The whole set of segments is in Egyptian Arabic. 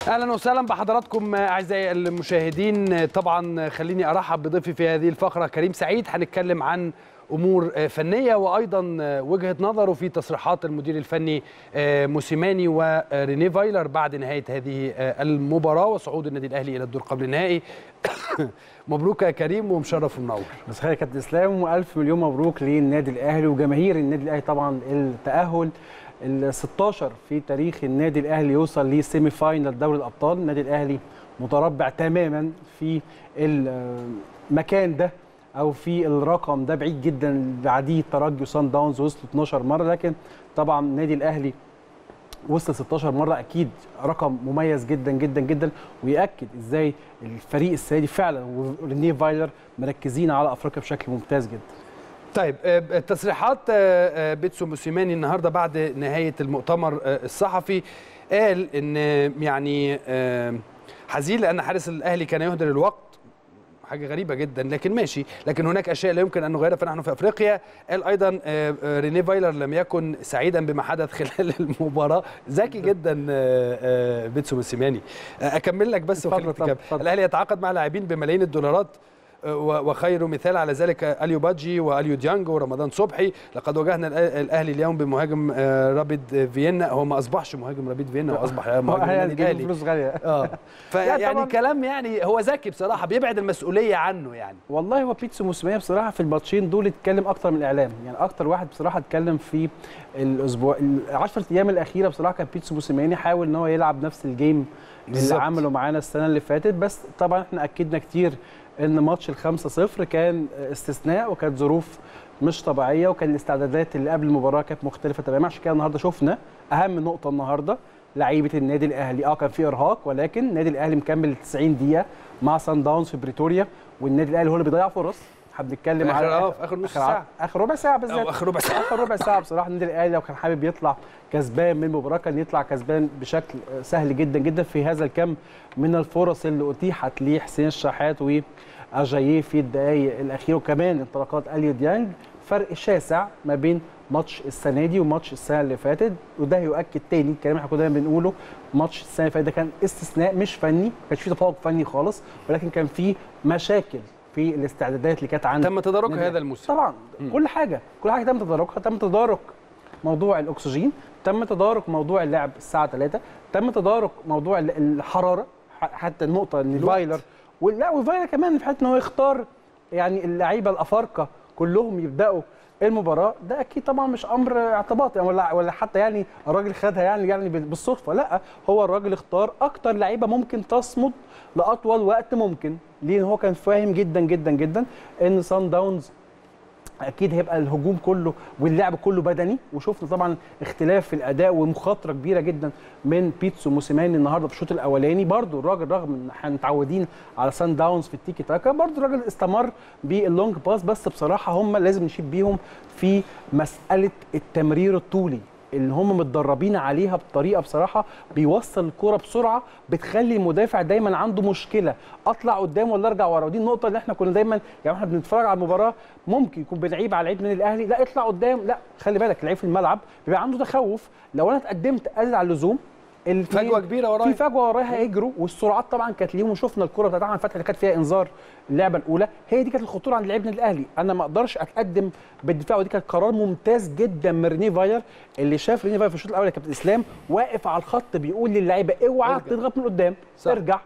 اهلا وسهلا بحضراتكم اعزائي المشاهدين طبعا خليني ارحب بضيفي في هذه الفقره كريم سعيد هنتكلم عن امور فنيه وايضا وجهه نظره في تصريحات المدير الفني موسيماني وريني فايلر بعد نهايه هذه المباراه وصعود النادي الاهلي الى الدور قبل النهائي مبروك يا كريم ومشرف ومنور بس خير يا كابتن اسلام والف مليون مبروك للنادي الاهلي وجماهير النادي الاهلي طبعا التاهل ال 16 في تاريخ النادي الاهلي يوصل لسيمي فاينل دوري الابطال النادي الاهلي متربع تماما في المكان ده او في الرقم ده بعيد جدا بعديه ترجي وسان داونز وصلوا 12 مره لكن طبعا النادي الاهلي وصل 16 مره اكيد رقم مميز جدا جدا جدا وياكد ازاي الفريق السنه دي فعلا ورينيه فايلر مركزين على افريقيا بشكل ممتاز جدا طيب تصريحات بيتسو موسيماني النهارده بعد نهايه المؤتمر الصحفي قال ان يعني حزين لان حارس الاهلي كان يهدر الوقت حاجه غريبه جدا لكن ماشي لكن هناك اشياء لا يمكن ان نغيرها فنحن في افريقيا قال ايضا ريني فايلر لم يكن سعيدا بما حدث خلال المباراه ذكي جدا بيتسو موسيماني اكمل لك بس الاهلي يتعاقد مع لاعبين بملايين الدولارات وخير مثال على ذلك اليو بادجي واليو ديانج ورمضان صبحي لقد واجهنا الاهلي اليوم بمهاجم رابيد فيينا هو ما اصبحش مهاجم رابيد فيينا هو اصبح مهاجم النادي الاهلي فلوس غاليه اه فيعني كلام يعني هو ذكي بصراحه بيبعد المسؤوليه عنه يعني والله هو بيتسو موسيماني بصراحه في الماتشين دول اتكلم اكتر من الاعلام يعني اكتر واحد بصراحه اتكلم في الاسبوع ال 10 ايام الاخيره بصراحه كان بيتسو موسيماني حاول ان هو يلعب نفس الجيم اللي عمله معانا السنه اللي فاتت بس طبعا احنا اكدنا كتير ان ماتش الخمسة صفر كان استثناء وكانت ظروف مش طبيعيه وكان الاستعدادات اللي قبل المباراه كانت مختلفه تماما عشان كده النهارده شفنا اهم نقطه النهارده لعيبه النادي الاهلي اه كان في ارهاق ولكن النادي الاهلي مكمل 90 دقيقه مع سان داونز في بريتوريا والنادي الاهلي هو اللي بيضيع فرص احنا بنتكلم على اه في اخر نص ساعه اخر ربع ساعه بالذات اخر ربع ساعه اخر ربع ساعه بصراحه النادي الاهلي لو كان حابب يطلع كسبان من المباراه كان يطلع كسبان بشكل سهل جدا جدا في هذا الكم من الفرص اللي اتيحت لحسين الشحات و اجاييه في الدقائق الاخيره وكمان انطلاقات اليو ديانج فرق شاسع ما بين ماتش السنه دي وماتش السنه اللي فاتت وده يؤكد تاني الكلام احنا كنا دايما بنقوله ماتش السنه اللي فاتت ده كان استثناء مش فني ما كانش فيه تفوق فني خالص ولكن كان فيه مشاكل في الاستعدادات اللي كانت عند تم تداركها هذا الموسم طبعا م. كل حاجه كل حاجه تم تداركها تم تدارك موضوع الاكسجين تم تدارك موضوع اللعب الساعه 3 تم تدارك موضوع الحراره حتى النقطه ان فايلر ولا وفايلر كمان في حته ان هو يختار يعني اللعيبه الافارقه كلهم يبداوا المباراه ده اكيد طبعا مش امر اعتباطي يعني ولا ولا حتى يعني الراجل خدها يعني يعني بالصدفه لا هو الراجل اختار اكتر لعيبه ممكن تصمد لاطول وقت ممكن لان هو كان فاهم جدا جدا جدا ان سان داونز اكيد هيبقى الهجوم كله واللعب كله بدني وشفنا طبعا اختلاف في الاداء ومخاطره كبيره جدا من بيتسو موسيماني النهارده في الشوط الاولاني برده الراجل رغم ان احنا متعودين على سان داونز في التيكي تاكا برده الراجل استمر باللونج باس بس بصراحه هم لازم نشيد بيهم في مساله التمرير الطولي اللي هم متدربين عليها بطريقه بصراحه بيوصل الكوره بسرعه بتخلي المدافع دايما عنده مشكله اطلع قدام ولا ارجع ورا ودي النقطه اللي احنا كنا دايما يعني احنا بنتفرج على المباراه ممكن يكون بنعيب على لعيب من الاهلي لا اطلع قدام لا خلي بالك اللعيب في الملعب بيبقى عنده تخوف لو انا اتقدمت ازيد على اللزوم فجوه كبيره ورايا في فجوه ورايا هيجروا والسرعات طبعا كانت ليهم وشفنا الكره بتاعت احمد فتحي اللي كانت فيها انذار اللعبه الاولى هي دي كانت الخطوره عند لعيبه النادي الاهلي انا ما اقدرش اتقدم بالدفاع ودي كانت قرار ممتاز جدا من ريني فاير اللي شاف ريني فاير في الشوط الاول يا كابتن اسلام واقف على الخط بيقول للعيبه اوعى تضغط من قدام صح. ارجع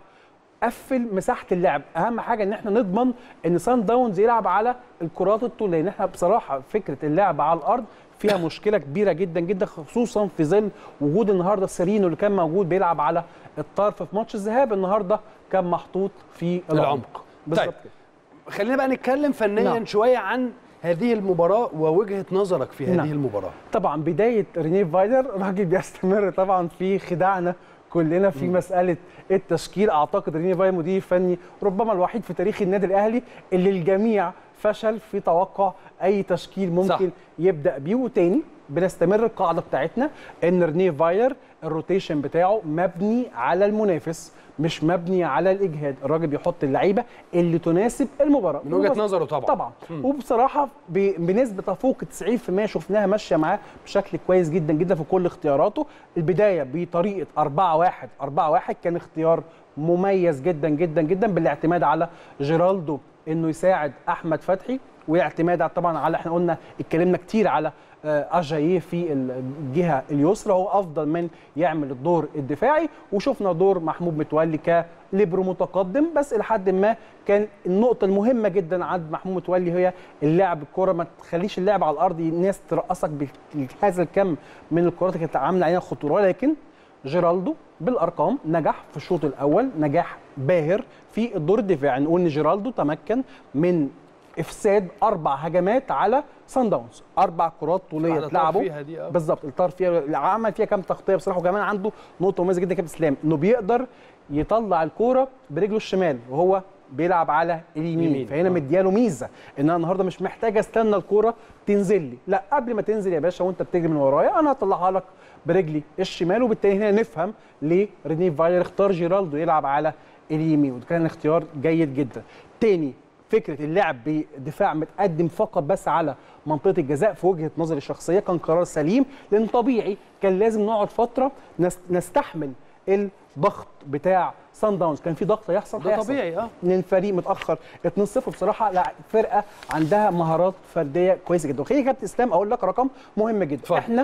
قفل مساحه اللعب اهم حاجه ان احنا نضمن ان سان داونز يلعب على الكرات الطوليه لان احنا بصراحه فكره اللعب على الارض فيها مشكله كبيره جدا جدا خصوصا في ظل وجود النهارده سيرينو اللي كان موجود بيلعب على الطرف في ماتش الذهاب النهارده كان محطوط في العمق, العمق. بالظبط طيب. كده خلينا بقى نتكلم فنيا نعم. شويه عن هذه المباراه ووجهه نظرك في هذه نعم. المباراه طبعا بدايه رينيه فايلر راجل بيستمر طبعا في خداعنا كلنا في م. مساله التشكيل اعتقد ريني فايلر مدير فني ربما الوحيد في تاريخ النادي الاهلي اللي الجميع فشل في توقع اي تشكيل ممكن صح. يبدا بيه وتاني بنستمر القاعده بتاعتنا ان رينيه فايلر الروتيشن بتاعه مبني على المنافس مش مبني على الاجهاد الراجل بيحط اللعيبه اللي تناسب المباراه من وجهه وبس- نظره طبعا طبعا وبصراحه ب- بنسبه تفوق 90% شفناها ماشيه معاه بشكل كويس جدا جدا في كل اختياراته البدايه بطريقه 4 1 4 1 كان اختيار مميز جدا جدا جدا بالاعتماد على جيرالدو انه يساعد احمد فتحي واعتماد على- طبعا على احنا قلنا اتكلمنا كتير على آه، اجاييه في الجهه اليسرى هو افضل من يعمل الدور الدفاعي وشفنا دور محمود متولي كليبرو متقدم بس الى حد ما كان النقطه المهمه جدا عند محمود متولي هي اللعب الكره ما تخليش اللعب على الارض الناس ترقصك بهذا الكم من الكرات اللي كانت عامله علينا خطوره لكن جيرالدو بالارقام نجح في الشوط الاول نجاح باهر في الدور الدفاعي نقول ان جيرالدو تمكن من افساد اربع هجمات على سان داونز اربع كرات طوليه واحدة طار اتلعبوا فيها دي، آه. بالظبط الطار فيها عمل فيها كام تغطيه بصراحه وكمان عنده نقطه مميزه جدا كابتن اسلام انه بيقدر يطلع الكوره برجله الشمال وهو بيلعب على اليمين يمين، فهنا آه. مدياله ميزه ان انا النهارده مش محتاج استنى الكوره تنزل لي لا قبل ما تنزل يا باشا وانت بتجري من ورايا انا هطلعها لك برجلي الشمال وبالتالي هنا نفهم ليه ريني فايلر اختار جيرالدو يلعب على اليمين وده كان اختيار جيد جدا تاني فكره اللعب بدفاع متقدم فقط بس على منطقه الجزاء في وجهه نظري الشخصيه كان قرار سليم لان طبيعي كان لازم نقعد فتره نس- نستحمل الضغط بتاع سان داونز كان في ضغط هيحصل ده هيحصل. طبيعي اه ان الفريق متاخر 2-0 بصراحه لا فرقه عندها مهارات فرديه كويسه جدا وخليني يا كابتن اسلام اقول لك رقم مهم جدا اتفضل. احنا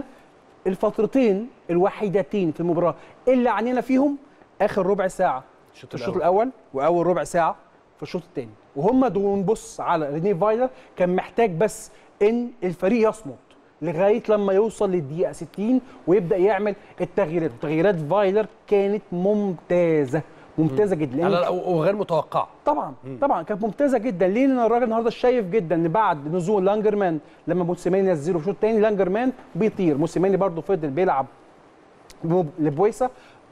الفترتين الوحيدتين في المباراه اللي عنينا فيهم اخر ربع ساعه الشوط في الشوط الاول واول ربع ساعه في الشوط الثاني وهم دول نبص على ريني فايلر كان محتاج بس ان الفريق يصمد لغايه لما يوصل للدقيقه 60 ويبدا يعمل التغييرات وتغييرات فايلر كانت ممتازه ممتازه جدا لأن على- وغير متوقعه طبعا طبعا كانت ممتازه جدا ليه لان الراجل النهارده شايف جدا ان بعد نزول لانجرمان لما موسيماني نزله في الشوط الثاني لانجرمان بيطير موسيماني برضه فضل بيلعب بمب- لبويسا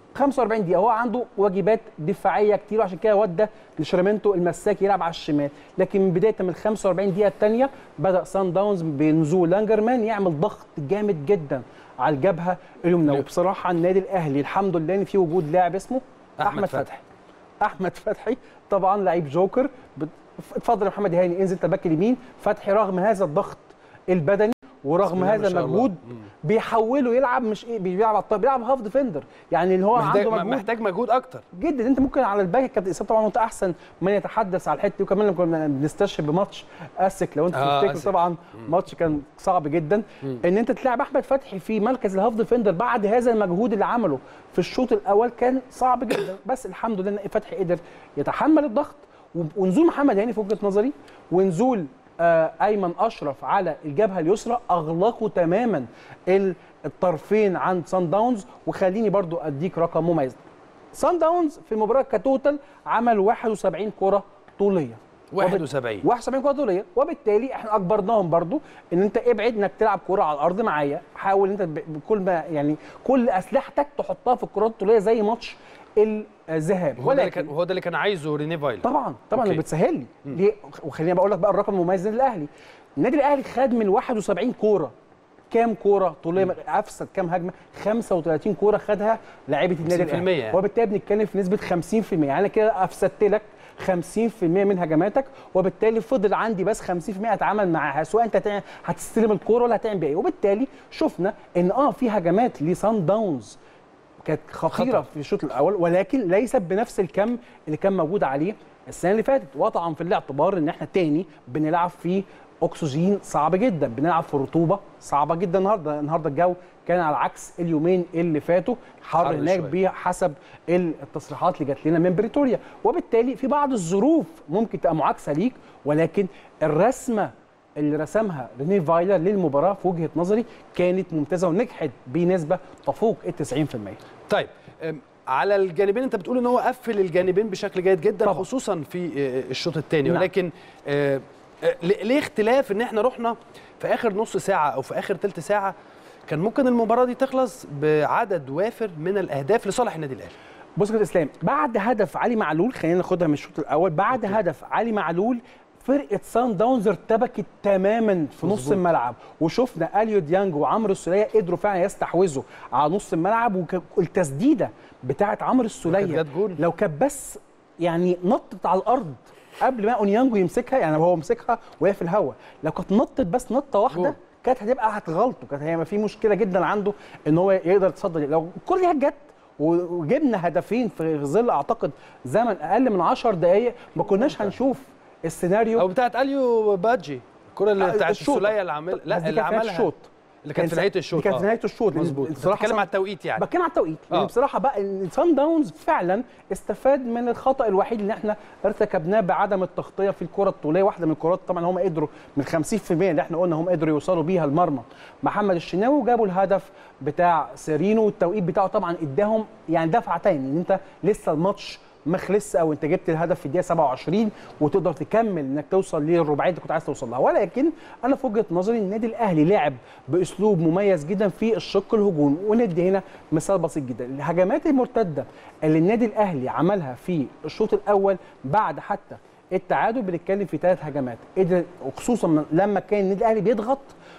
45 دقيقه هو عنده واجبات دفاعيه كتير وعشان كده ودى لشرمنتو المساك يلعب على الشمال لكن من بدايه من ال 45 دقيقه الثانيه بدا سان داونز بنزول لانجرمان يعمل ضغط جامد جدا على الجبهه اليمنى نعم. وبصراحه النادي الاهلي الحمد لله ان في وجود لاعب اسمه أحمد احمد فتحي. فتحي احمد فتحي طبعا لعيب جوكر بت- اتفضل يا محمد هاني انزل انت باك اليمين فتحي رغم هذا الضغط البدني ورغم بسم الله ما هذا شاء الله. المجهود بيحوله يلعب مش ايه بيلعب على الطرف بيلعب هاف ديفندر يعني اللي هو محتاج, عنده مجهود محتاج مجهود اكتر جدا انت ممكن على الباك كابتن اسامه طبعا وانت احسن من يتحدث على الحته دي وكمان لما كنا بنستشهد بماتش اسك لو انت آه، تفتكر أسك. طبعا ماتش كان صعب جدا ان انت تلعب احمد فتحي في مركز الهاف ديفندر بعد هذا المجهود اللي عمله في الشوط الاول كان صعب جدا بس الحمد لله ان فتحي قدر يتحمل الضغط و- ونزول محمد هاني في وجهه نظري ونزول آه، ايمن اشرف على الجبهه اليسرى اغلقوا تماما ال- الطرفين عند سان داونز وخليني برضو اديك رقم مميز سان داونز في المباراه كتوتال عمل 71 كره طوليه 71 71 كره طوليه وبالتالي احنا اجبرناهم برضو ان انت ابعد انك تلعب كره على الارض معايا حاول انت ب- بكل ما يعني كل اسلحتك تحطها في الكرات الطوليه زي ماتش الذهاب هو ده اللي كان هو ده اللي كان عايزه ريني فايلر طبعا طبعا أوكي. اللي بتسهل لي ليه وخليني بقول لك بقى الرقم المميز للنادي الاهلي النادي الاهلي خد من 71 كوره كام كوره طوليه افسد كام هجمه 35 كوره خدها لاعيبه النادي 50% الاهلي يعني. وبالتالي بنتكلم في نسبه 50% يعني انا كده افسدت لك 50% من هجماتك وبالتالي فضل عندي بس 50% اتعامل معاها سواء انت هتع- هتستلم الكوره ولا هتعمل بيها ايه وبالتالي شفنا ان اه في هجمات لسان داونز كانت خطيره خطر. في الشوط الاول ولكن ليست بنفس الكم اللي كان موجود عليه السنه اللي فاتت وطبعا في الاعتبار ان احنا تاني بنلعب في اكسجين صعب جدا بنلعب في رطوبه صعبه جدا النهارده النهارده الجو كان على عكس اليومين اللي فاتوا حر حر هناك شوية. بحسب التصريحات اللي جات لنا من بريتوريا وبالتالي في بعض الظروف ممكن تبقى معاكسه ليك ولكن الرسمه اللي رسمها ريني فايلر للمباراه في وجهه نظري كانت ممتازه ونجحت بنسبه تفوق ال 90% طيب أم، على الجانبين انت بتقول ان هو قفل الجانبين بشكل جيد جدا طبعا. خصوصا في آه، الشوط الثاني نعم. ولكن آه، آه، ليه ليه اختلاف ان احنا رحنا في اخر نص ساعه او في اخر ثلث ساعه كان ممكن المباراه دي تخلص بعدد وافر من الاهداف لصالح النادي الاهلي بص يا كابتن اسلام بعد هدف علي معلول خلينا ناخدها من الشوط الاول بعد هدف علي معلول فرقه سان داونز ارتبكت تماما في نص مظبوط. الملعب وشفنا اليو ديانج وعمرو السوليه قدروا فعلا يستحوذوا على نص الملعب والتسديده بتاعه عمرو السوليه جت جون. لو كانت بس يعني نطت على الارض قبل ما اونيانجو يمسكها يعني هو مسكها وهي في الهواء لو كانت نطت بس نطه واحده جول. كانت هتبقى هتغلطه كانت هيبقى في مشكله جدا عنده ان هو يقدر يتصدر لو الكره دي جت وجبنا هدفين في ظل اعتقد زمن اقل من 10 دقائق ما كناش هنشوف السيناريو او بتاعت اليو بادجي الكره اللي آه، بتاعت الشوط. السوليه اللي عمل بس لا دي اللي كانت في نهاية عملها الشوط اللي كانت في نهايه الشوط دي كانت في آه. نهايه الشوط لأن مظبوط بصراحه بتتكلم صن- على التوقيت يعني بتكلم على التوقيت لان آه. بصراحه بقى ان سان داونز فعلا استفاد من الخطا الوحيد اللي احنا ارتكبناه بعدم التغطيه في الكره الطوليه واحده من الكرات طبعا هم قدروا من 50% اللي احنا قلنا هم قدروا يوصلوا بيها المرمى محمد الشناوي وجابوا الهدف بتاع سيرينو والتوقيت بتاعه طبعا اداهم يعني دفعه تاني ان انت لسه الماتش ما خلصش او انت جبت الهدف في الدقيقه 27 وتقدر تكمل انك توصل للرباعيه اللي كنت عايز توصل لها ولكن انا في وجهه نظري النادي الاهلي لعب باسلوب مميز جدا في الشق الهجومي وندي هنا مثال بسيط جدا الهجمات المرتده اللي النادي الاهلي عملها في الشوط الاول بعد حتى التعادل بنتكلم في ثلاث هجمات قدر وخصوصا لما كان النادي الاهلي بيضغط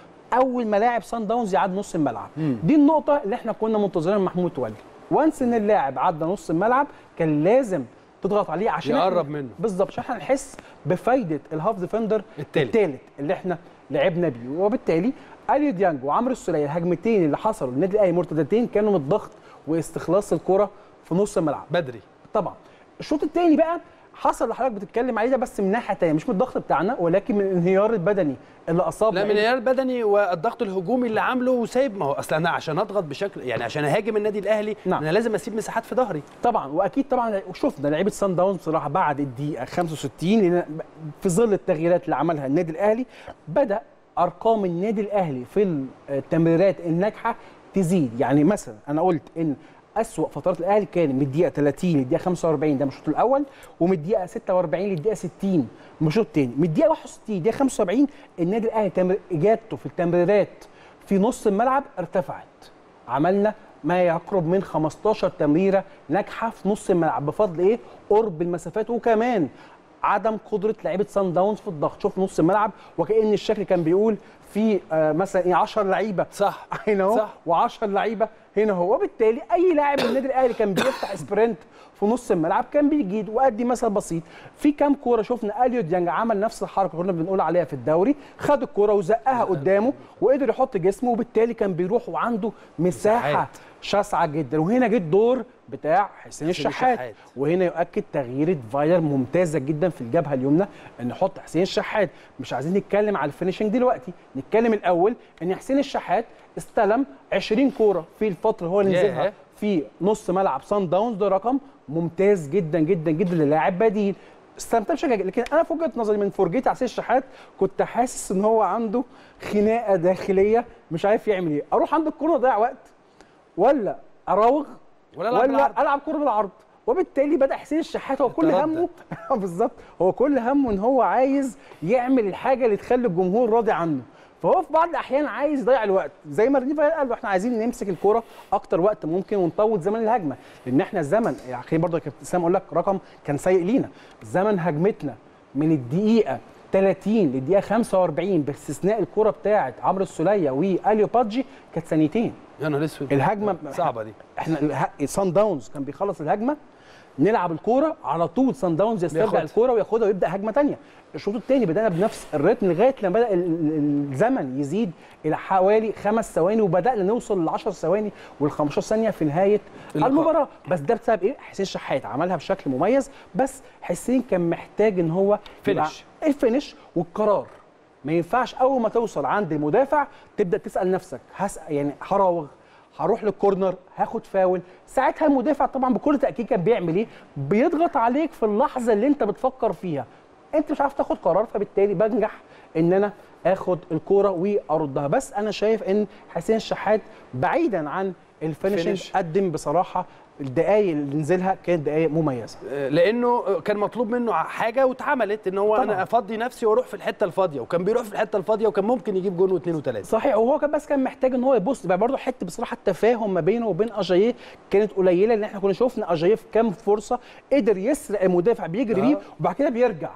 اول ما لاعب سان داونز يعدي نص الملعب دي النقطه اللي احنا كنا منتظرينها من محمود متولي وانس ان اللاعب عدى نص الملعب كان لازم تضغط عليه عشان يقرب إحنا- منه. بالظبط عشان احنا نحس بفايده الهاف ديفندر التالت. الثالث اللي احنا لعبنا بيه وبالتالي اليو ديانج وعمرو السوليه الهجمتين اللي حصلوا للنادي الاهلي مرتدتين كانوا من الضغط واستخلاص الكره في نص الملعب بدري طبعا الشوط الثاني بقى حصل اللي حضرتك بتتكلم عليه ده بس من ناحيه ثانيه مش من الضغط بتاعنا ولكن من الانهيار البدني اللي اصاب لا من لعيبة- الانهيار البدني والضغط الهجومي اللي عامله وسايب ما هو اصل انا عشان اضغط بشكل يعني عشان اهاجم النادي الاهلي نعم. انا لازم اسيب مساحات في ظهري طبعا واكيد طبعا شفنا لعيبه سان داونز بصراحه بعد الدقيقه 65 لأن في ظل التغييرات اللي عملها النادي الاهلي بدا ارقام النادي الاهلي في التمريرات الناجحه تزيد يعني مثلا انا قلت ان أسوأ فترات الاهلي كان من الدقيقه 30 للدقيقه 45 ده من الشوط الاول ومن الدقيقه 46 للدقيقه 60 من الشوط الثاني من الدقيقه 61 للدقيقه 75 النادي الاهلي تمر- اجابته في التمريرات في نص الملعب ارتفعت عملنا ما يقرب من 15 تمريره ناجحه في نص الملعب بفضل ايه؟ قرب المسافات وكمان عدم قدره لعيبه سان داونز في الضغط شوف نص الملعب وكان الشكل كان بيقول في آه مثلا ايه 10 لعيبه صح هنا اهو صح. و10 لعيبه هنا اهو وبالتالي اي لاعب من النادي الاهلي كان بيفتح سبرنت في نص الملعب كان بيجيد وادي مثل بسيط في كام كوره شفنا اليو ديانج عمل نفس الحركه كنا بنقول عليها في الدوري خد الكوره وزقها قدامه وقدر يحط جسمه وبالتالي كان بيروح وعنده مساحه مساحات. شاسعه جدا وهنا جه الدور بتاع حسين الشحات الشحات. وهنا يؤكد تغيير فايلر ممتازه جدا في الجبهه اليمنى ان نحط حسين الشحات مش عايزين نتكلم على الفينشنج دلوقتي نتكلم الاول ان حسين الشحات استلم 20 كوره في الفتره هو اللي ياه. نزلها في نص ملعب سان داونز ده رقم ممتاز جدا جدا جدا للاعب بديل استمتع بشكل جيد. لكن انا في وجهه نظري من فرجتي على حسين الشحات كنت حاسس ان هو عنده خناقه داخليه مش عارف يعمل ايه اروح عند الكوره اضيع وقت ولا اراوغ ولا ألعب ولا بالعرض. العب كوره بالعرض وبالتالي بدا حسين الشحات هو كل التردد. همه بالظبط هو كل همه ان هو عايز يعمل الحاجه اللي تخلي الجمهور راضي عنه فهو في بعض الاحيان عايز يضيع الوقت زي ما ريني فايلر قال له احنا عايزين نمسك الكوره اكتر وقت ممكن ونطول زمن الهجمه لان احنا الزمن يعني خليني برضه يا كابتن اسلام اقول لك رقم كان سيء لينا زمن هجمتنا من الدقيقه 30 للدقيقه 45 باستثناء الكوره بتاعه عمرو السوليه واليو بادجي كانت ثانيتين يا نهار اسود الهجمه صعبه دي احنا اله- سان داونز كان بيخلص الهجمه نلعب الكوره على طول سان داونز يسترجع بياخدها. الكوره وياخدها ويبدا هجمه ثانيه الشوط الثاني بدانا بنفس الريتم لغايه لما بدا ال- ال- الزمن يزيد الى حوالي خمس ثواني وبدانا نوصل ل 10 ثواني وال 15 ثانيه في نهايه اللقاء. المباراه بس ده بسبب ايه حسين شحات عملها بشكل مميز بس حسين كان محتاج ان هو يبقى فينش. الفينش والقرار ما ينفعش اول ما توصل عند المدافع تبدا تسال نفسك هس يعني هراوغ هروح للكورنر هاخد فاول ساعتها المدافع طبعا بكل تاكيد كان بيعمل ايه بيضغط عليك في اللحظه اللي انت بتفكر فيها انت مش عارف تاخد قرار فبالتالي بنجح ان انا اخد الكوره واردها بس انا شايف ان حسين الشحات بعيدا عن الفينشنج فينش. قدم بصراحه الدقايق اللي نزلها كانت دقايق مميزه لانه كان مطلوب منه حاجه واتعملت ان هو طبعاً. انا افضي نفسي واروح في الحته الفاضيه وكان بيروح في الحته الفاضيه وكان ممكن يجيب جون واثنين وثلاثه صحيح وهو كان بس كان محتاج ان هو يبص بقى برضه حته بصراحه التفاهم ما بينه وبين اجاييه كانت قليله لان احنا كنا شفنا اجاييه في كام فرصه قدر يسرق المدافع بيجري بيه آه. وبعد كده بيرجع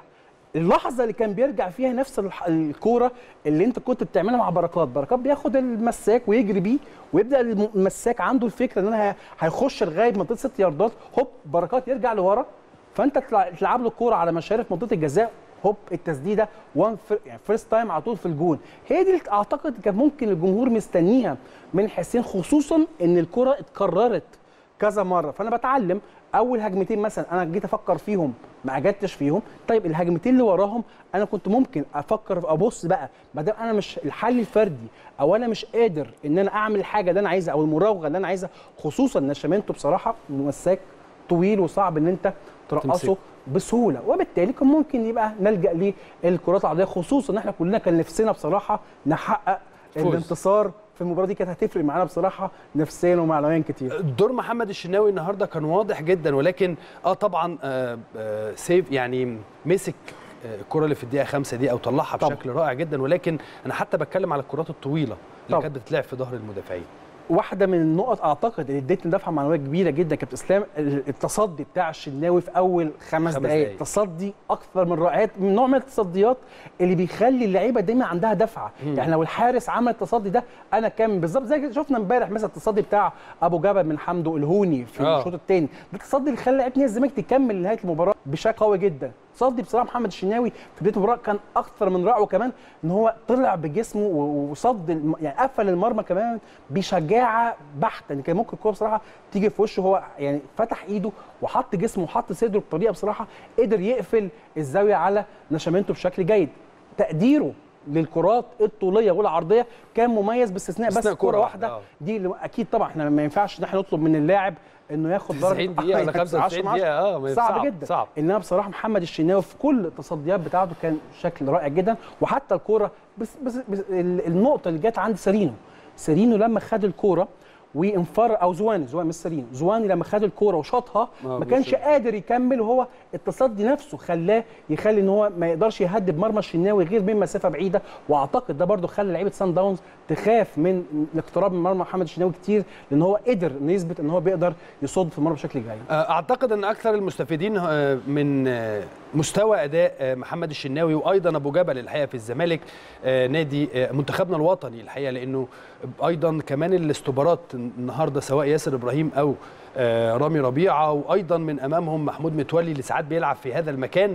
اللحظه اللي كان بيرجع فيها نفس الح- الكوره اللي انت كنت بتعملها مع بركات بركات بياخد المساك ويجري بيه ويبدا الم- المساك عنده الفكره ان انا ه- هيخش لغايه منطقه ست ياردات هوب بركات يرجع لورا فانت تلع- تلعب له الكوره على مشارف منطقه الجزاء هوب التسديده وان فر... يعني فيرست تايم على طول في الجون هي دي اللي اعتقد كان ممكن الجمهور مستنيها من حسين خصوصا ان الكره اتكررت كذا مره فانا بتعلم اول هجمتين مثلا انا جيت افكر فيهم ما اجدتش فيهم طيب الهجمتين اللي وراهم انا كنت ممكن افكر ابص بقى ما دام انا مش الحل الفردي او انا مش قادر ان انا اعمل الحاجه اللي انا عايزها او المراوغه اللي انا عايزها خصوصا ان شامنتو بصراحه مساك طويل وصعب ان انت ترقصه تمسكه. بسهوله وبالتالي كان ممكن يبقى نلجا للكرات العرضيه خصوصا ان احنا كلنا كان نفسنا بصراحه نحقق فوز. الانتصار في المباراه دي كانت هتفرق معانا بصراحه نفسيا ومعنويا كتير دور محمد الشناوي النهارده كان واضح جدا ولكن اه طبعا آه آه سيف يعني مسك آه، الكره اللي في الدقيقه خمسة دي او طلعها طبعا. بشكل رائع جدا ولكن انا حتى بتكلم على الكرات الطويله اللي طبعا. كانت بتتلعب في ظهر المدافعين واحده من النقط اعتقد اللي ادتني دفعه معنويه كبيره جدا كابتن اسلام التصدي بتاع الشناوي في اول خمس, خمس دقائق دقايق. تصدي اكثر من رائعات من نوع من التصديات اللي بيخلي اللعيبه دايما عندها دفعه مم. يعني لو الحارس عمل التصدي ده انا كان بالظبط زي كده شفنا امبارح مثلا التصدي بتاع ابو جبل من حمدو الهوني في آه. الشوط الثاني ده التصدي اللي خلى لعيبه نادي الزمالك تكمل لنهايه المباراه بشكل قوي جدا تصدي بصراحه محمد الشناوي في بدايه المباراه كان اكثر من رائع وكمان ان هو طلع بجسمه و- وصد الم... يعني قفل المرمى كمان بشجاعه بحته يعني كان ممكن الكوره بصراحه تيجي في وشه هو يعني فتح ايده وحط جسمه وحط صدره بطريقه بصراحه قدر يقفل الزاويه على نشامنتو بشكل جيد تقديره للكرات الطوليه والعرضيه كان مميز باستثناء بس باستثناء كوره كرة واحده واحدة، آه. دي اللي اكيد طبعا احنا ما ينفعش ان احنا نطلب من اللاعب انه ياخد 90 دقيقه ولا 95 دقيقه اه ما- صعب, جدا صعب انما بصراحه محمد الشناوي في كل التصديات بتاعته كان شكل رائع جدا وحتى الكوره بس بس, بس ال- النقطه اللي جت عند سيرينو سيرينو لما خد الكوره وانفر او زواني زواني مش سيرينو زواني لما خد الكوره وشاطها آه، ما كانش بالظبط. قادر يكمل وهو التصدي نفسه خلاه يخلي ان هو ما يقدرش يهدد مرمى الشناوي غير من مسافه بعيده واعتقد ده برده خلى لعيبه سان داونز تخاف من الاقتراب من مرمى محمد الشناوي كتير لان هو قدر انه يثبت ان هو بيقدر يصد في المرمى بشكل جيد اعتقد ان اكثر المستفيدين آه، من آه، مستوى اداء آه، محمد الشناوي وايضا ابو جبل الحقيقه في الزمالك آه، نادي آه، منتخبنا الوطني الحقيقه لانه ايضا كمان الاستوبرات النهارده سواء ياسر ابراهيم او آه، رامي ربيعه وايضا من امامهم محمود متولي اللي ساعات بيلعب في هذا المكان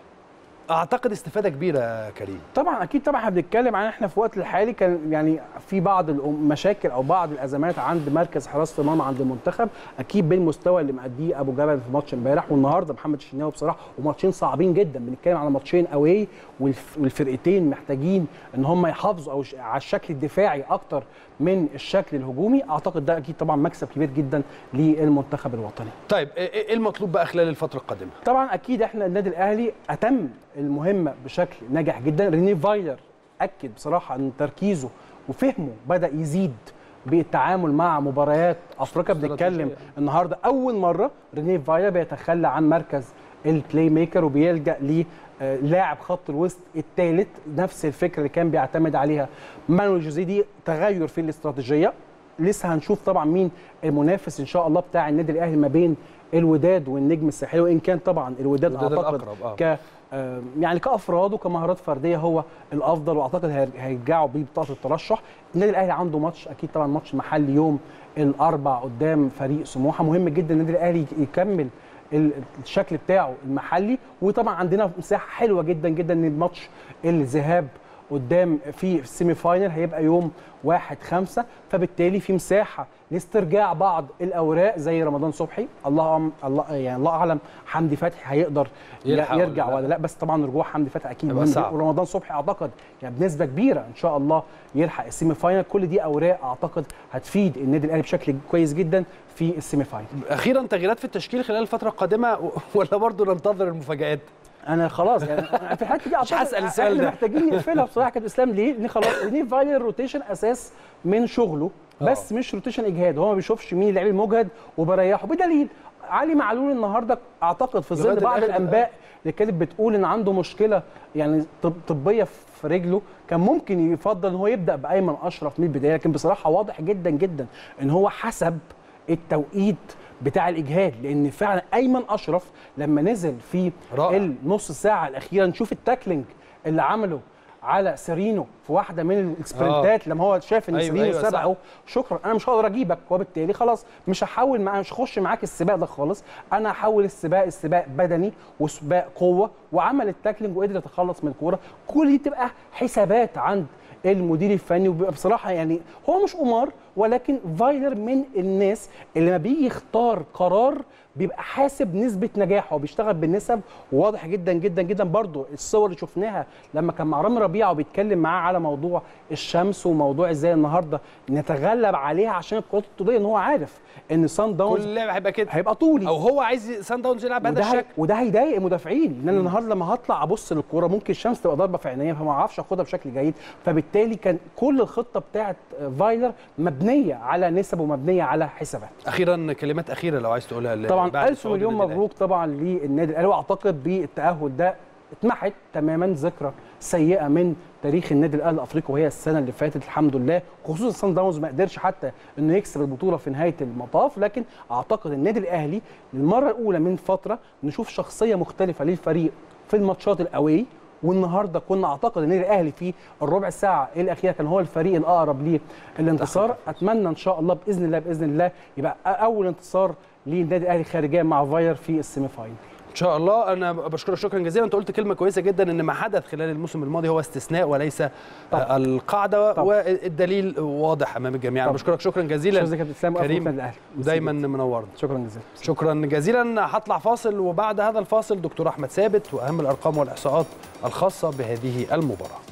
اعتقد استفاده كبيره يا كريم طبعا اكيد طبعا احنا بنتكلم عن احنا في الوقت الحالي كان يعني في بعض المشاكل او بعض الازمات عند مركز حراسه المرمى عند المنتخب اكيد بين المستوى اللي مأديه ابو جبل في ماتش امبارح والنهارده محمد الشناوي بصراحه وماتشين صعبين جدا بنتكلم على ماتشين اواي والفرقتين محتاجين ان هم يحافظوا او ش- على الشكل الدفاعي اكتر من الشكل الهجومي اعتقد ده اكيد طبعا مكسب كبير جدا للمنتخب الوطني طيب ايه إيه المطلوب بقى خلال الفتره القادمه طبعا اكيد احنا النادي الاهلي اتم المهمه بشكل ناجح جدا ريني فايلر اكد بصراحه ان تركيزه وفهمه بدا يزيد بالتعامل مع مباريات افريقيا بنتكلم استراتيجية. النهارده اول مره ريني فايلر بيتخلى عن مركز البلاي ميكر وبيلجا للاعب خط الوسط الثالث نفس الفكره اللي كان بيعتمد عليها مانويل جوزيه دي تغير في الاستراتيجيه لسه هنشوف طبعا مين المنافس ان شاء الله بتاع النادي الاهلي ما بين الوداد والنجم الساحلي وان كان طبعا الوداد, الوداد اعتقد الأقرب، آه. ك آه، يعني كافراد وكمهارات فرديه هو الافضل واعتقد هير- هيرجعوا بيه بطاقه الترشح النادي الاهلي عنده ماتش اكيد طبعا ماتش محلي يوم الاربع قدام فريق سموحه مهم جدا النادي الاهلي يكمل ال- الشكل بتاعه المحلي وطبعا عندنا مساحه حلوه جدا جدا ان الماتش الذهاب قدام في السيمي فاينل هيبقى يوم 1 5 فبالتالي في مساحه لاسترجاع بعض الاوراق زي رمضان صبحي الله أم- الله يعني الله اعلم حمدي فتحي هيقدر يلحق ولا يرجع لا؟ ولا لا بس طبعا رجوع حمدي فتحي اكيد هيبقى مهم صعب. ورمضان صبحي اعتقد يعني بنسبه كبيره ان شاء الله يلحق السيمي فاينل كل دي اوراق اعتقد هتفيد النادي الاهلي بشكل كويس جدا في السيمي فاينل اخيرا تغييرات في التشكيل خلال الفتره القادمه ولا برضه ننتظر المفاجات انا خلاص يعني أنا في الحته دي اعتقد هسأل السؤال احنا ده. محتاجين نقفلها بصراحه كابتن اسلام ليه؟ لان خلاص ريني فايلر روتيشن اساس من شغله بس مش روتيشن اجهاد هو ما بيشوفش مين اللعيب المجهد وبريحه بدليل علي معلول النهارده اعتقد في ظل لغاية بعض الآخر، الانباء اللي كانت بتقول ان عنده مشكله يعني طب طبيه في رجله كان ممكن يفضل ان هو يبدا بايمن اشرف من البدايه لكن بصراحه واضح جدا جدا ان هو حسب التوقيت بتاع الاجهاد لان فعلا ايمن اشرف لما نزل في رائع. النص ساعه الاخيره نشوف التاكلينج اللي عمله على سيرينو في واحده من السبرنتات لما هو شاف ان أيوة، سيرينو أيوة، صح. سبقه شكرا انا مش هقدر اجيبك وبالتالي خلاص مش هحاول معاه مش هخش معاك السباق ده خالص انا هحول السباق السباق بدني وسباق قوه وعمل التاكلينج وقدر يتخلص من الكوره كل دي تبقى حسابات عند المدير الفني وبيبقى بصراحه يعني هو مش قمار ولكن فايلر من الناس اللي ما بيجي يختار قرار بيبقى حاسب نسبه نجاحه وبيشتغل بالنسب واضح جدا جدا جدا برضو الصور اللي شفناها لما كان مع رامي ربيعه وبيتكلم معاه على موضوع الشمس وموضوع ازاي النهارده نتغلب عليها عشان الكرات الطوليه ان هو عارف ان سان داونز كل لعبه هيبقى كده هيبقى طولي او هو عايز سان داونز يلعب بهذا وده هي- الشكل وده هيضايق المدافعين لان انا النهارده لما هطلع ابص للكوره ممكن الشمس تبقى ضاربه في عينيا فما اعرفش اخدها بشكل جيد فبالتالي كان كل الخطه بتاعه فايلر مبنيه على نسب ومبنيه على حسابات اخيرا كلمات اخيره لو عايز تقولها ل- طبعا بعد الف صعود مليون النادي مبروك طبعا للنادي الاهلي واعتقد بالتاهل ده اتمحت تماما ذكرى سيئه من تاريخ النادي الاهلي الافريقي وهي السنه اللي فاتت الحمد لله خصوصا سان داونز ما قدرش حتى انه يكسب البطوله في نهايه المطاف لكن اعتقد النادي الاهلي للمره الاولى من فتره نشوف شخصيه مختلفه للفريق في الماتشات الاوي والنهارده كنا اعتقد النادي الاهلي في الربع ساعه الاخيره كان هو الفريق الاقرب للانتصار اتمنى ان شاء الله باذن الله باذن الله يبقى اول انتصار للنادي الاهلي خارجيا مع فاير في السيمي فاينل ان شاء الله انا بشكرك شكرا جزيلا انت قلت كلمه كويسه جدا ان ما حدث خلال الموسم الماضي هو استثناء وليس طبعا. القاعده طبعا. والدليل واضح امام الجميع انا طبعا. بشكرك شكرا شكرا جزيلا كابتن اسلام وألف كريم مبروك للنادي الاهلي دايما منورنا شكرا جزيلا شكرا جزيلا هطلع فاصل وبعد هذا الفاصل دكتور احمد ثابت واهم الارقام والاحصاءات الخاصه بهذه المباراه